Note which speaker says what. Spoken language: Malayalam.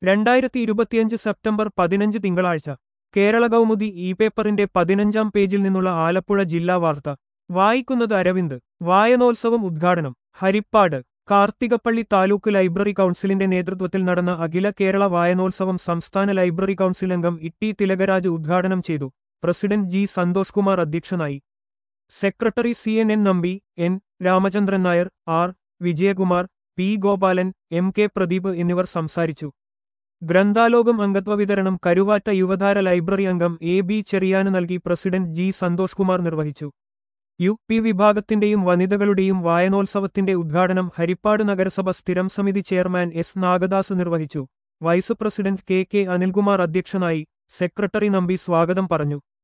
Speaker 1: രണ്ടായിരത്തി ഇരുപത്തിയഞ്ച് സെപ്റ്റംബർ പതിനഞ്ച് തിങ്കളാഴ്ച കേരള കൗമുദി ഇ പേപ്പറിന്റെ പതിനഞ്ചാം പേജിൽ നിന്നുള്ള ആലപ്പുഴ ജില്ലാ വാർത്ത വായിക്കുന്നത് അരവിന്ദ് വായനോത്സവം ഉദ്ഘാടനം ഹരിപ്പാട് കാർത്തികപ്പള്ളി താലൂക്ക് ലൈബ്രറി കൗൺസിലിന്റെ നേതൃത്വത്തിൽ നടന്ന അഖില കേരള വായനോത്സവം സംസ്ഥാന ലൈബ്രറി കൗൺസിൽ അംഗം ഇട്ടി തിലകരാജ് ഉദ്ഘാടനം ചെയ്തു പ്രസിഡന്റ് ജി സന്തോഷ് കുമാർ അധ്യക്ഷനായി secretary C N N Nambi N Ramachandran Nair R Vijayakumar P Gopalan M K Pradeep എന്നിവർ സംസാരിച്ചു ഗ്രന്ഥാലോകം അംഗത്വ വിതരണം കരുവാറ്റ യുവതാര ലൈബ്രറി അംഗം എ ബി ചെറിയാന് നൽകി പ്രസിഡന്റ് ജി സന്തോഷ് കുമാർ നിർവഹിച്ചു യു പി വിഭാഗത്തിന്റെയും വനിതകളുടെയും വായനോത്സവത്തിന്റെ ഉദ്ഘാടനം ഹരിപ്പാട് നഗരസഭ സ്ഥിരം സമിതി ചെയർമാൻ എസ് നാഗദാസ് നിർവഹിച്ചു vice president K K Anilkumar അധ്യക്ഷനായി സെക്രട്ടറി നമ്പി സ്വാഗതം പറഞ്ഞു